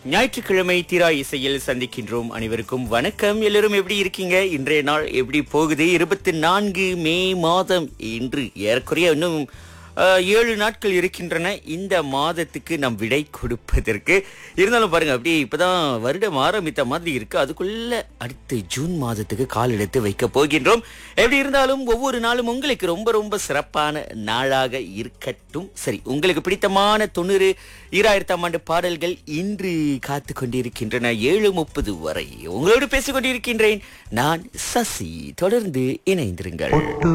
ஞாயிற்றுக்கிழமை தீரா இசையில் சந்திக்கின்றோம் அனைவருக்கும் வணக்கம் எல்லாரும் எப்படி இருக்கீங்க இன்றைய நாள் எப்படி போகுது இருபத்தி நான்கு மே மாதம் இன்று ஏறக்குறைய இன்னும் அஹ், ஏழு நாட்கள் இருக்கின்றன இந்த மாதத்துக்கு நாம் விடை கொடுப்பதற்கு இருந்தாலும் பாருங்க அப்படியே இப்பதான் வருடம் ஆரம்பித்த மாதிரி இருக்கு அதுக்குள்ள அடுத்து ஜூன் மாதத்துக்கு கால் எடுத்து வைக்க போகின்றோம் எப்படி இருந்தாலும் ஒவ்வொரு நாளும் உங்களுக்கு ரொம்ப ரொம்ப சிறப்பான நாளாக இருக்கட்டும் சரி உங்களுக்கு பிடித்தமான தொண்ணூறு ஈராயிரத்தாம் ஆண்டு பாடல்கள் இன்று காத்து கொண்டிருக்கின்றன ஏழு முப்பது வரை உங்களோடு பேசிக் கொண்டிருக்கின்றேன் நான் சசி தொடர்ந்து இணைந்திருங்கள் பொட்டு